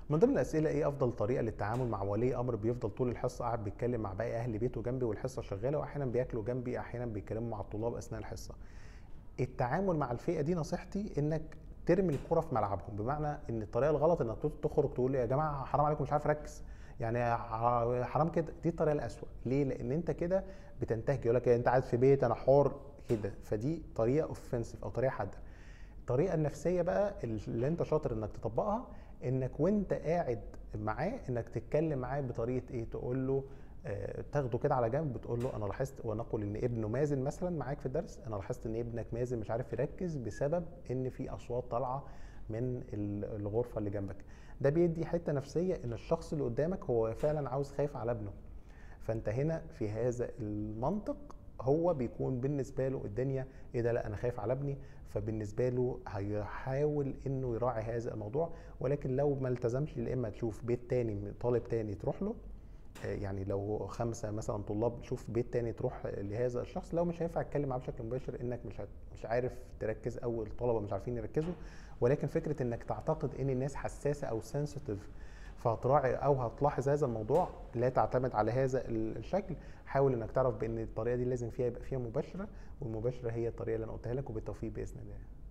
من ضمن الاسئله ايه افضل طريقه للتعامل مع ولي امر بيفضل طول الحصه قاعد بيتكلم مع باقي اهل بيته جنبي والحصه شغاله واحيانا بياكلوا جنبي احيانا بيتكلموا مع الطلاب اثناء الحصه التعامل مع الفئه دي نصيحتي انك ترمي الكره في ملعبهم بمعنى ان الطريقه الغلط انك تخرج تقول يا جماعه حرام عليكم مش عارف اركز يعني حرام كده دي الطريقه الاسوء ليه لان انت كده بتنتهج يقول لك انت قاعد في بيت انا حر كده فدي طريقه اوفنسيف او طريقه حاده الطريقه النفسيه بقى اللي انت شاطر انك تطبقها انك وانت قاعد معاه انك تتكلم معاه بطريقه ايه تقول له آه، تاخده كده على جنب بتقول له انا لاحظت ونقول ان ابنه مازن مثلا معاك في الدرس انا لاحظت ان ابنك مازن مش عارف يركز بسبب ان في اصوات طالعه من الغرفه اللي جنبك ده بيدي حته نفسيه ان الشخص اللي قدامك هو فعلا عاوز خايف على ابنه فانت هنا في هذا المنطق هو بيكون بالنسبه له الدنيا ايه ده لا انا خايف على ابني فبالنسبه له هيحاول انه يراعي هذا الموضوع ولكن لو ما التزمش يا اما تشوف بيت تاني طالب تاني تروح له آه، يعني لو خمسه مثلا طلاب شوف بيت تاني تروح لهذا الشخص لو مش هينفع تتكلم معاه بشكل مباشر انك مش مش عارف تركز او الطلبه مش عارفين يركزوا ولكن فكره انك تعتقد ان الناس حساسه او سنسيتيف فهتراعي او هتلاحظ هذا الموضوع لا تعتمد على هذا الشكل حاول انك تعرف بان الطريقه دي لازم فيها يبقى فيها مباشره والمباشره هي الطريقه اللي انا قلتها لك وبالتوفيق باذن الله